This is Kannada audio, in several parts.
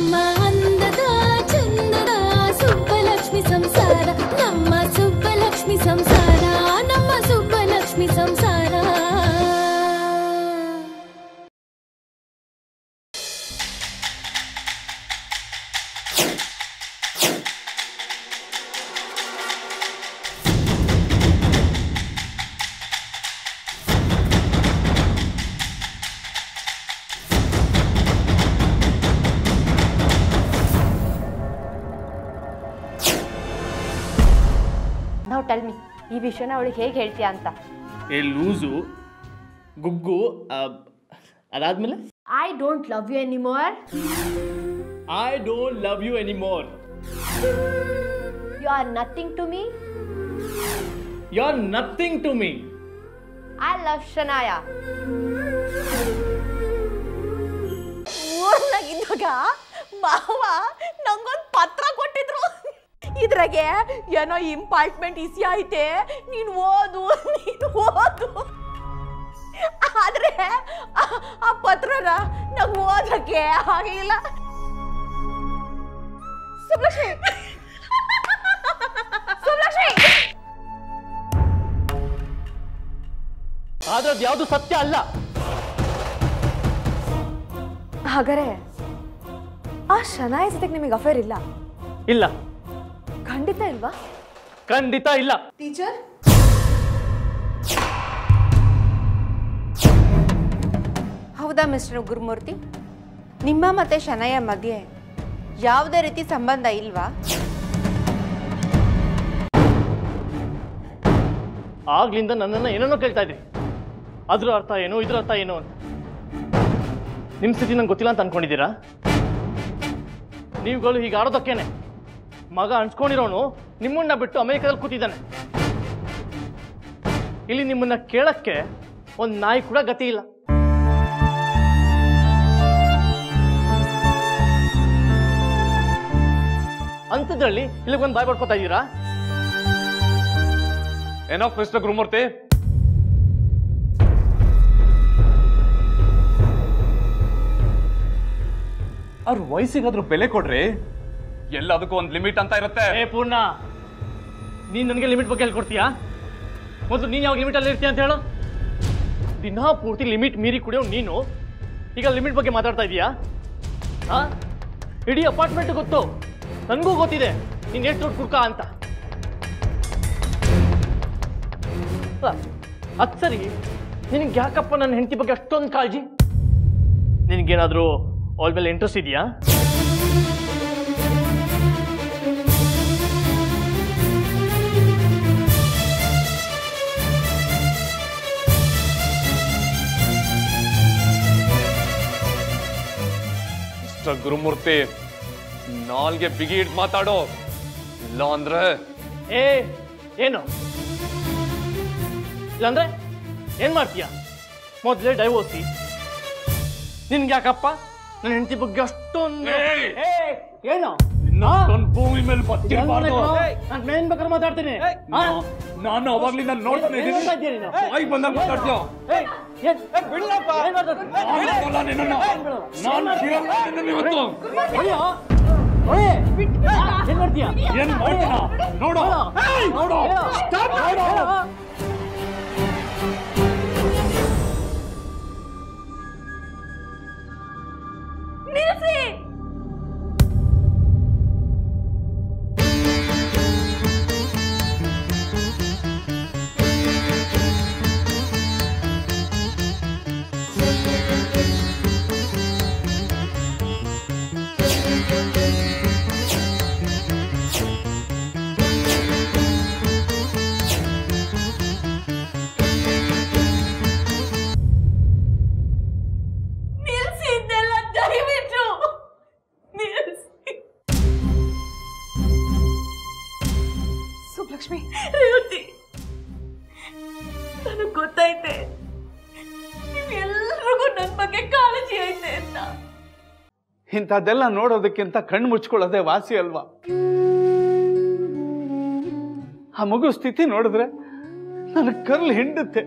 ನಮ್ಮ ಅಂದದ ಚಂದದ ಸುಬ್ಬಲಕ್ಷ್ಮಿ ಸಂಸಾರ ನಮ್ಮ ಸುಬ್ಬಲಕ್ಷ್ಮಿ ಸಂಸಾರ ನಮ್ಮ ಸುಬ್ಬಲಕ್ಷ್ಮಿ ಸಂಸಾರ ನಾವು ಟೆಲ್ ಮಿ ಈ ವಿಷಯನ ಅವಳಿಗೆ ಹೇಗೆ ಹೇಳ್ತೀಯ ಅಂತ ಏ ಲೂಸು ಗುಗ್ಗು ಆ, ಅದಾದ್ಮೇಲೆ I don't love you anymore I don't love you anymore you are nothing to me you are nothing to me I love Shanaya ಊರ್ನಾಗಿದ್ದಾಗ ಮಾವ ನಂಗೊಂದು ಪತ್ರ ಕೊಟ್ಟಿದ್ರು ಇದ್ರಾಗೆ ಏನೋ ಇಂಪಾರ್ಟ್ಮೆಂಟ್ ಇಸಿ ಐತೆ ನೀನು ಓದು ನೀನು ಓದು ಆದ್ರೆ ಆ- ಆ ಪತ್ರನ ನಂಗೆ ಓದಕ್ಕೆ ಆಗಲಿಲ್ಲ ಸುಬ್ಲಕ್ಷ್ಮಿ ಸುಬ್ಲಕ್ಷ್ಮಿ ಆದ್ರೆ ಅದು ಯಾವುದು ಸತ್ಯ ಅಲ್ಲ ಹಾಗಾದ್ರೆ ಆ ಶನಾಯ ಜೊತೆಗೆ ನಿಮಗೆ ಅಫೇರ್ ಇಲ್ಲ ಇಲ್ಲ ಖಂಡಿತ ಇಲ್ವಾ ಖಂಡಿತ ಇಲ್ಲ ಟೀಚರ್ ಹೌದಾ ಮಿಸ್ಟರ್ ಗುರುಮೂರ್ತಿ ನಿಮ್ಮ ಮತ್ತೆ ಶನಯ ಮಧ್ಯೆ ಯಾವುದೇ ರೀತಿ ಸಂಬಂಧ ಇಲ್ವಾ ಆಗ್ಲಿಂದ ನನ್ನನ್ನು ಏನೇನೋ ಕೇಳ್ತಾ ಇದ್ರಿ ಅದ್ರ ಅರ್ಥ ಏನು ಇದ್ರ ಅರ್ಥ ಏನು ಅಂತ ನಿಮ್ಮ ಸ್ಥಿತಿ ನಂಗೆ ಗೊತ್ತಿಲ್ಲ ಅಂತ ಅನ್ಕೊಂಡಿದ್ದೀರಾ ನೀವುಗಳು ಹೀಗೆ ಆಡೋದಕ್ಕೇನೆ ಮಗ ಅನ್ಸ್ಕೊಂಡಿರೋನು ನಿಮ್ಮನ್ನ ಬಿಟ್ಟು ಅಮೆರಿಕದಲ್ಲಿ ಕೂತಿದ್ದಾನೆ ಇಲ್ಲಿ ನಿಮ್ಮನ್ನ ಕೇಳಕ್ಕೆ ಒಂದು ನಾಯಿ ಕೂಡ ಗತಿ ಇಲ್ಲ ಅಂಥದ್ರಲ್ಲಿ ಇಲ್ಲಿಗೆ ಬಂದು ಬಾಯ್ ಪಡ್ಕೊತಾ ಇದ್ದೀರಾ ಏನೋ ಮಿಸ್ಟರ್ ಗುರುಮೂರ್ತಿ ಅವ್ರ ವಯಸ್ಸಿಗಾದ್ರೂ ಬೆಲೆ ಕೊಡ್ರಿ ಎಲ್ಲದಕ್ಕೂ ಒಂದು ಲಿಮಿಟ್ ಅಂತ ಇರುತ್ತೆ ಏ ಪೂರ್ಣ ನೀನ್ ನನಗೆ ಲಿಮಿಟ್ ಬಗ್ಗೆ ಹೇಳ್ಕೊಡ್ತೀಯಾ ಮೊದಲು ನೀನು ಯಾವ ಲಿಮಿಟಲ್ಲಿ ಇರ್ತೀಯ ಅಂತ ಹೇಳು ದಿನಾ ಪೂರ್ತಿ ಲಿಮಿಟ್ ಮೀರಿ ಕುಡಿಯೋ ನೀನು ಈಗ ಲಿಮಿಟ್ ಬಗ್ಗೆ ಮಾತಾಡ್ತಾ ಇದೀಯಾ ಹಾ ಇಡೀ ಅಪಾರ್ಟ್ಮೆಂಟ್ ಗೊತ್ತು ನನಗೂ ಗೊತ್ತಿದೆ ನೀನು ಎಷ್ಟು ದೊಡ್ಡ ಕುಡ್ಕ ಅಂತ ಅಲ್ಲ, ಅದ್ ಸರಿ ನಿನಗೆ ಯಾಕಪ್ಪ ನನ್ನ ಹೆಂಡತಿ ಬಗ್ಗೆ ಅಷ್ಟೊಂದು ಕಾಳಜಿ ನಿನಗೇನಾದರೂ ಅವಳ ಮೇಲೆ ಇಂಟ್ರೆಸ್ಟ್ ಇದೆಯಾ ಮಿಸ್ಟರ್ ಗುರುಮೂರ್ತಿ ನಾಲ್ಗೆ ಬಿಗಿ ಇಟ್ ಮಾತಾಡೋ ಇಲ್ಲ ಅಂದ್ರೆ ಏ ಏನು ಇಲ್ಲಾಂದ್ರೆ ಏನ್ ಮಾಡ್ತೀಯ ಮೊದಲೇ ಡೈವೋರ್ಸಿ ನಿನ್ಗೆ ಯಾಕಪ್ಪ ನನ್ನ ಹೆಂಡತಿ ಬಗ್ಗೆ ಅಷ್ಟೊಂದು ಏಯ್! ಏ, ಏನು ನನ್ ಭೂಮಿ ಮೇಲೆ ಬತ್ತಿರ್ಬಾರ್ದು ನಾನು ಮೇನ್ ಬೇಕಾದ್ರೆ ಮಾತಾಡ್ತೀನಿ ಆ? ನಾನು ಅವಾಗ್ಲಿಂದ ನೋಡ್ತಾನೆ ಏನ್ ಮಾಡ್ತಾ ಇದ್ದೀಯ ನೀನು? ಬಾಯಿ ಬಂದಾಗ ಮಾತಾಡ್ತೀಯ ಏಯ್, ಏನ್- ಏನ್ ಮಾತಾಡ್ತಿ- ನಾನು ಕೊಲ್ಲ ನಿನ್ನನ್ನ. ನಾನು ಬಿಡಲ್ಲ ನಿನ್ನನ್ನ ಇವತ್ತು. ಅಯ್ಯೋ, ಓಯ್, ಏನ್ ಮಾಡ್ತೀಯ ಏನ್ ಮಾಡ್ತೀನ ನೋಡು ನೋಡು ನೋಡು. ನಿಲ್ಸಿ ನಿಲ್ಸಿ ಇದೆಲ್ಲ ದಯವಿಟ್ಟು ನಿಲ್ಸಿ ಸುಬ್ಲಕ್ಷ್ಮಿ ರೇವತಿ ನನಗ್ ಗೊತ್ತೈತೆ ನಿಮ್ಗೆಲ್ರಿಗೂ ನನ್ನ ಬಗ್ಗೆ ಕಾಳಜಿ ಐತೆ ಅಂತ ಇಂಥದ್ದೆಲ್ಲ ನೋಡೋದಕ್ಕಿಂತ ಕಣ್ಣು ಮುಚ್ಕೊಳ್ಳೋದೇ ವಾಸಿ ಅಲ್ವಾ ಆ ಮಗು ಸ್ಥಿತಿ ನೋಡಿದ್ರೆ ನನಗೆ ಕರ್ಲು ಹಿಂಡುತ್ತೆ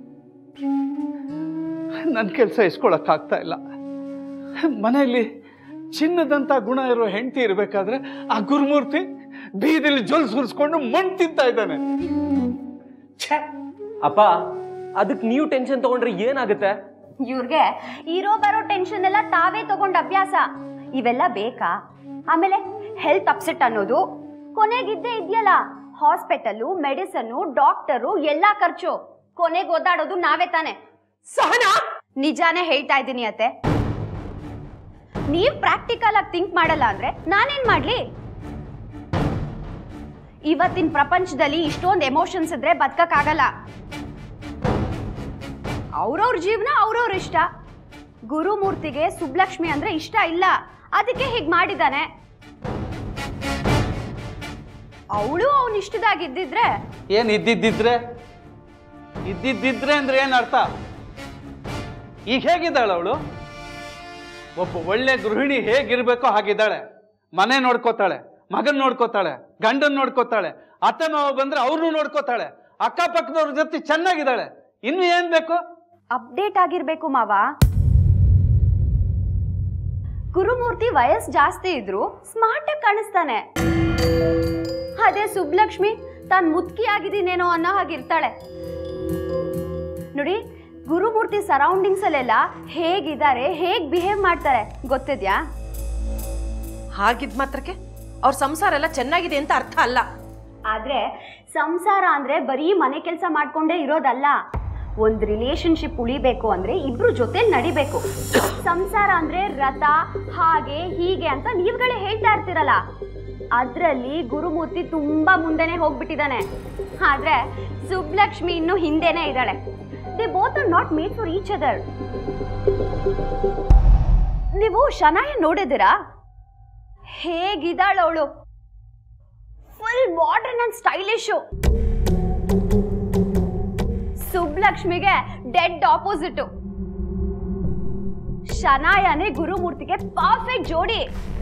ನನ್ನ ಕೆಲಸ ಇಸ್ಕೊಳಕ್ಕಾಗ್ತಾ ಇಲ್ಲ ಮನೆಯಲ್ಲಿ ಚಿನ್ನದಂತ ಗುಣ ಇರೋ ಹೆಂಡತಿ ಇರ್ಬೇಕಾದ್ರೆ ಆ ಗುರುಮೂರ್ತಿ ಬೀದಿಲಿ ಜೊಲ್ ಸುರಿಸ್ಕೊಂಡು ಮಣ್ಣು ತಿಂತಾ ಇದ್ದಾನೆ ಛೇ ಅಪ್ಪ ಅದಕ್ಕೆ ನೀವು ಟೆನ್ಷನ್ ತಗೊಂಡ್ರೆ ಏನಾಗುತ್ತೆ ಇವ್ರಿಗೆ ಇರೋ ಬರೋ ಟೆನ್ಷನ್ ಎಲ್ಲ ತಾವೇ ತಗೊಂಡ್ ಅಭ್ಯಾಸ ಇವೆಲ್ಲ ಬೇಕಾ ಆಮೇಲೆ ಹೆಲ್ತ್ ಅಪ್ಸೆಟ್ ಅನ್ನೋದು ಕೊನೆಗಿದ್ದೇ ಇದೆಯಲ್ಲ ಹಾಸ್ಪಿಟಲು ಮೆಡಿಸನ್ನು ಡಾಕ್ಟರು ಎಲ್ಲಾ ಖರ್ಚು ಕೊನೆಗೆ ಓದಾಡೋದು ನಾವೇ ತಾನೆ ಸಹನಾ ನಿಜಾನೇ ಹೇಳ್ತಾ ಇದ್ದೀನಿ ಅತ್ತೆ ನೀವ್ ಪ್ರಾಕ್ಟಿಕಲ್ ಆಗಿ ಥಿಂಕ್ ಮಾಡಲ್ಲ ಅಂದ್ರೆ ನಾನೇನ್ ಮಾಡ್ಲಿ ಇವತ್ತಿನ ಪ್ರಪಂಚದಲ್ಲಿ ಇಷ್ಟೊಂದು ಎಮೋಷನ್ಸ್ ಇದ್ರೆ ಬದುಕಕ್ಕಾಗಲ್ಲ ಅವ್ರವ್ರ ಜೀವನ ಅವ್ರವ್ರ ಇಷ್ಟ ಗುರುಮೂರ್ತಿಗೆ ಸುಬ್ಲಕ್ಷ್ಮಿ ಅಂದ್ರೆ ಇಷ್ಟ ಇಲ್ಲ ಅದಕ್ಕೆ ಹೀಗ್ ಮಾಡಿದಾನೆ ಅವಳು ಅವನ ಇಷ್ಟದಾಗಿದ್ದಿದ್ರೆ ಏನ್ ಇದ್ದಿದ್ದಿದ್ರೆ ಇದ್ದಿದ್ದಿದ್ರೆ ಅಂದ್ರೆ ಏನ್ ಅರ್ಥ ಈಗ ಹೇಗಿದ್ದಾಳೆ ಅವಳು ಒಬ್ಬ ಒಳ್ಳೆ ಗೃಹಿಣಿ ಹೇಗಿರ್ಬೇಕೋ ಹಾಗಿದ್ದಾಳೆ ಮನೆ ನೋಡ್ಕೋತಾಳೆ ಮಗನ್ ನೋಡ್ಕೋತಾಳೆ ಗಂಡನ್ ನೋಡ್ಕೋತಾಳೆ ಅತ್ತೆ ಮಾವ ಬಂದ್ರೆ ಅವ್ರನ್ನೂ ನೋಡ್ಕೋತಾಳೆ ಅಕ್ಕಪಕ್ಕದವ್ರ ಜೊತೆ ಚೆನ್ನಾಗಿದ್ದಾಳೆ ಇನ್ನು ಏನ್ ಬೇಕು ಅಪ್ಡೇಟ್ ಆಗಿರ್ಬೇಕು ಮಾವ ಗುರುಮೂರ್ತಿ ವಯಸ್ ಜಾಸ್ತಿ ಇದ್ರು ಸ್ಮಾರ್ಟ್ ಆಗಿ ಕಾಣಿಸ್ತಾನೆ ಅದೇ ಸುಬ್ಲಕ್ಷ್ಮಿ ತಾನ್ ಮುದ್ಕಿ ಆಗಿದ್ದೀನೇನೋ ಅನ್ನೋ ಹಾಗಿರ್ತಾಳೆ ನೋಡಿ ಗುರುಮೂರ್ತಿ ಸರೌಂಡಿಂಗ್ಸ್ ಅಲ್ಲೆಲ್ಲ ಹೇಗಿದ್ದಾರೆ ಹೇಗ್ ಬಿಹೇವ್ ಮಾಡ್ತಾರೆ ಗೊತ್ತಿದ್ಯಾ ಹಾಗಿದ್ ಮಾತ್ರಕ್ಕೆ ಅವ್ರ ಸಂಸಾರ ಎಲ್ಲ ಚೆನ್ನಾಗಿದೆ ಅಂತ ಅರ್ಥ ಅಲ್ಲ ಆದ್ರೆ ಸಂಸಾರ ಅಂದ್ರೆ ಬರೀ ಮನೆ ಕೆಲಸ ಮಾಡ್ಕೊಂಡೇ ಇರೋದಲ್ಲ ಒಂದ್ ರಿಲೇಶನ್ಶಿಪ್ ಉಳಿಬೇಕು ಅಂದ್ರೆ ಇಬ್ರು ಜೊತೆ ನಡಿಬೇಕು ಸಂಸಾರ ಅಂದ್ರೆ ರಥ ಹಾಗೆ ಹೀಗೆ ಅಂತ ನೀವುಗಳೇ ಹೇಳ್ತಾ ಇರ್ತೀರಲ್ಲ ಅದ್ರಲ್ಲಿ ಗುರುಮೂರ್ತಿ ತುಂಬಾ ಮುಂದೆನೆ ಹೋಗ್ಬಿಟ್ಟಿದ್ದಾನೆ ಆದ್ರೆ ಸುಬ್ಲಕ್ಷ್ಮಿ ಇನ್ನು ಹಿಂದೆನೆ ಇದ್ದಾಳೆ they both are not made for each other ನೀವು ಶನಾಯ ನೋಡಿದಿರಾ ಹೇಗಿದ್ದಾಳು ಅವಳು ಫುಲ್ ಮಾಡರ್ನ್ ಅಂಡ್ ಸ್ಟೈಲಿಶು ಸುಬ್ಲಕ್ಷ್ಮಿಗೆ ಡೆಡ್ ಆಪೋಸಿಟ್ ಶನಾಯನೇ ಗುರುಮೂರ್ತಿಗೆ ಪರ್ಫೆಕ್ಟ್ ಜೋಡಿ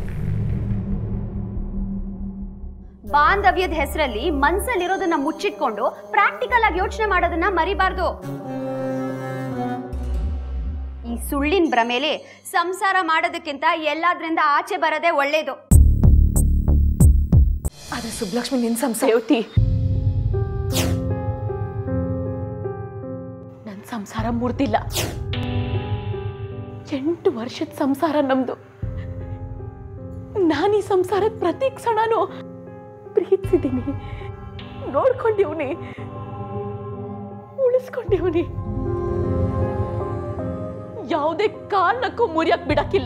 ಬಾಂಧವ್ಯದ ಹೆಸರಲ್ಲಿ ಮನ್ಸಲ್ಲಿರೋದನ್ನ ಮುಚ್ಚಿಟ್ಕೊಂಡು ಪ್ರಾಕ್ಟಿಕಲ್ ಆಗಿ ಯೋಚನೆ ಮಾಡೋದನ್ನ ಮರಿಬಾರ್ದು ಈ ಸುಳ್ಳಿನ ಭ್ರಮೇಲಿ ಸಂಸಾರ ಮಾಡೋದಕ್ಕಿಂತ ಎಲ್ಲಾದ್ರಿಂದ ಆಚೆ ಬರೋದೇ ಒಳ್ಳೇದು ಆದ್ರೆ ಸುಬ್ಲಕ್ಷ್ಮಿ ನಿನ್ ಸಂಸಾರ ರೇವತಿ ನನ್ ಸಂಸಾರ ಮುರ್ದಿಲ್ಲ ಎಂಟು ವರ್ಷದ ಸಂಸಾರ ನಮ್ದು ನಾನು ಈ ಸಂಸಾರದ ಪ್ರತಿ ಕ್ಷಣನೂ ಪ್ರೀತಿಸಿದ್ದೀನಿ ನೋಡ್ಕೊಂಡಿವ್ನಿ ಉಳಿಸ್ಕೊಂಡಿವ್ನಿ ಯಾವುದೇ ಕಾರಣಕ್ಕೂ ಮುರಿಯಕ್ ಬಿಡಕ್ಕಿಲ್ಲ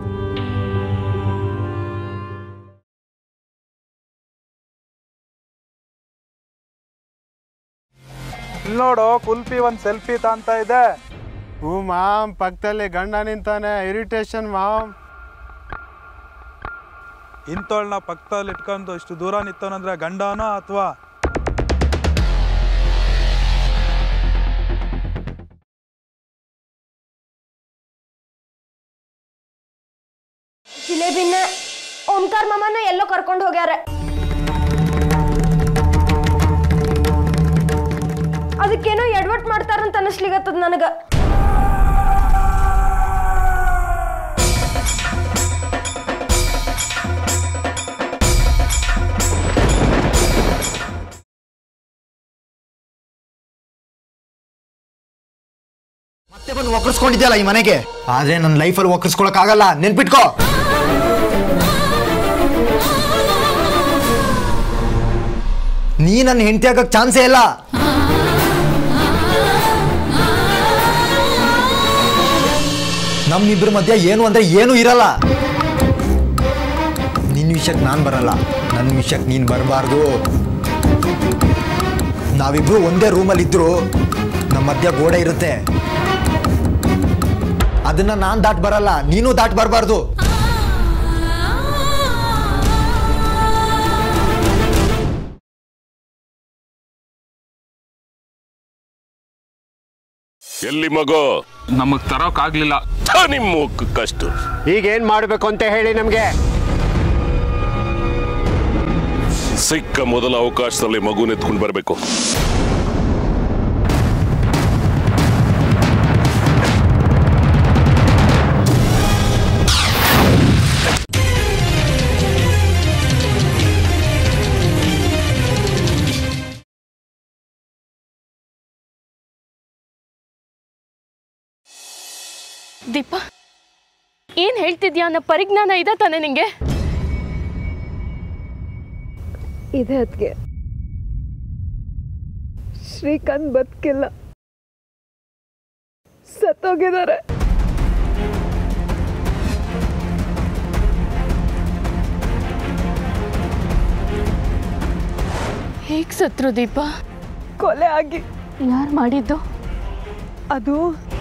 ನೋಡು ಕುಲ್ಫಿ ಒಂದು ಸೆಲ್ಫಿ ತಾಂತ ಇದೆ ಹ್ಞೂ ಮಾಮ್ ಪಕ್ಕದಲ್ಲಿ ಗಂಡ ನಿಂತಾನೆ ಇರಿಟೇಷನ್ ಮಾಮ್ ಇಂಥವಳನ್ನ ಪಕ್ಕದಲ್ಲಿ ಇಟ್ಕೊಂಡು ಇಷ್ಟು ದೂರ ನಿಂತವನಂದ್ರೆ ಗಂಡನೋ ಅಥವಾ ಜಿಲೇಬಿನ ಓಂಕಾರ್ ಮಾಮನ ಎಲ್ಲೋ ಕರ್ಕೊಂಡು ಹೋಗ್ಯಾರ ಅದಕ್ಕೇನೋ ಎಡ್ವರ್ಟ್ ಮಾಡ್ತಾರಂತ ಅನಿಸ್ಲಿಗತ್ತದ ನನಗ ಮತ್ತೆ ಬಂದು ಒಕ್ಕರ್ಸ್ಕೊಂಡಿದ್ಯಲ್ಲ ಈ ಮನೆಗೆ ಆದ್ರೆ ನನ್ನ ಲೈಫಲ್ಲಿ ಒಕ್ಕರ್ಸ್ಕೊಳಕ್ ಆಗಲ್ಲ ನೆನ್ಪಿಟ್ಕೋ ನೀ ನನ್ನ ಹೆಂಡತಿ ಆಗಕ್ ಚಾನ್ಸೇ ಇಲ್ಲ ನಮ್ಮಿಬ್ರ ಮಧ್ಯೆ ಏನು ಅಂದ್ರೆ ಏನು ಇರಲ್ಲ ನಿನ್ನ ವಿಷಯಕ್ಕೆ ನಾನು ಬರಲ್ಲ ನನ್ನ ವಿಷಯಕ್ಕೆ ನೀನು ಬರಬಾರ್ದು ನಾವಿಬ್ರು ಒಂದೇ ರೂಮಲ್ಲಿ ಇದ್ರು ನಮ್ಮ ಮಧ್ಯ ಗೋಡೆ ಇರುತ್ತೆ ಅದನ್ನ ನಾನ್ ದಾಟ್ ಬರಲ್ಲ ನೀನು ದಾಟ್ ಬರಬಾರ್ದು ಎಲ್ಲಿ ಮಗು ನಮಗ್ ತರೋಕ್ ಆಗ್ಲಿಲ್ಲ ನಿಮ್ಮ ಮೂಕ್ಕಷ್ಟು ಈಗೇನ್ ಮಾಡ್ಬೇಕು ಅಂತ ಹೇಳಿ ನಮ್ಗೆ ಸಿಕ್ಕ ಮೊದಲ ಅವಕಾಶದಲ್ಲಿ ಮಗುನ ಎತ್ಕೊಂಡು ಬರಬೇಕು ದೀಪ ಏನ್ ಹೇಳ್ತಿದ್ಯಾ ಅನ್ನೋ ಪರಿಜ್ಞಾನ ಇದೆ ತಾನೆ ನಿಂಗೆ ಇದೆ ಅದಕ್ಕೆ ಶ್ರೀಕಾಂತ್ ಬದುಕಿಲ್ಲ ಸತ್ತೋಗಿದ್ದಾರೆ ಹೇಗ್ ಸತ್ರು ದೀಪ ಕೊಲೆ ಆಗಿ ಯಾರು ಮಾಡಿದ್ದು ಅದು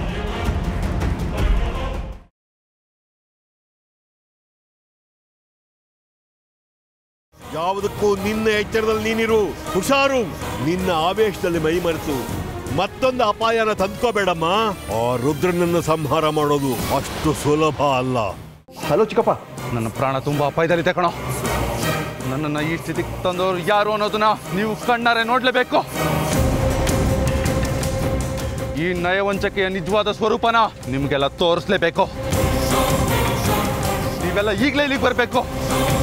ಯಾವುದಕ್ಕೂ ನಿನ್ನ ಎಚ್ಚರದಲ್ಲಿ ನೀನಿರು ಹುಷಾರು ನಿನ್ನ ಆವೇಶದಲ್ಲಿ ಮೈಮರೆತು ಮತ್ತೊಂದು ಅಪಾಯನ ತಂದ್ಕೋಬೇಡಮ್ಮ ಆ ರುದ್ರನನ್ನು ಸಂಹಾರ ಮಾಡೋದು ಅಷ್ಟು ಸುಲಭ ಅಲ್ಲ ಹಲೋ ಚಿಕ್ಕಪ್ಪ ನನ್ನ ಪ್ರಾಣ ತುಂಬಾ ಅಪಾಯದಲ್ಲಿದೆ ಕಣೋ ನನ್ನನ್ನು ಈ ಸ್ಥಿತಿಗೆ ತಂದವರು ಯಾರು ಅನ್ನೋದನ್ನ ನೀವು ಕಣ್ಣಾರೆ ನೋಡ್ಲೇಬೇಕು ಈ ನಯವಂಚಕೆಯ ನಿಜವಾದ ಸ್ವರೂಪನ ನಿಮ್ಗೆಲ್ಲ ತೋರಿಸ್ಲೇಬೇಕು ನೀವೆಲ್ಲ ಈಗಲೇ ಇಲ್ಲಿಗೆ ಬರಬೇಕು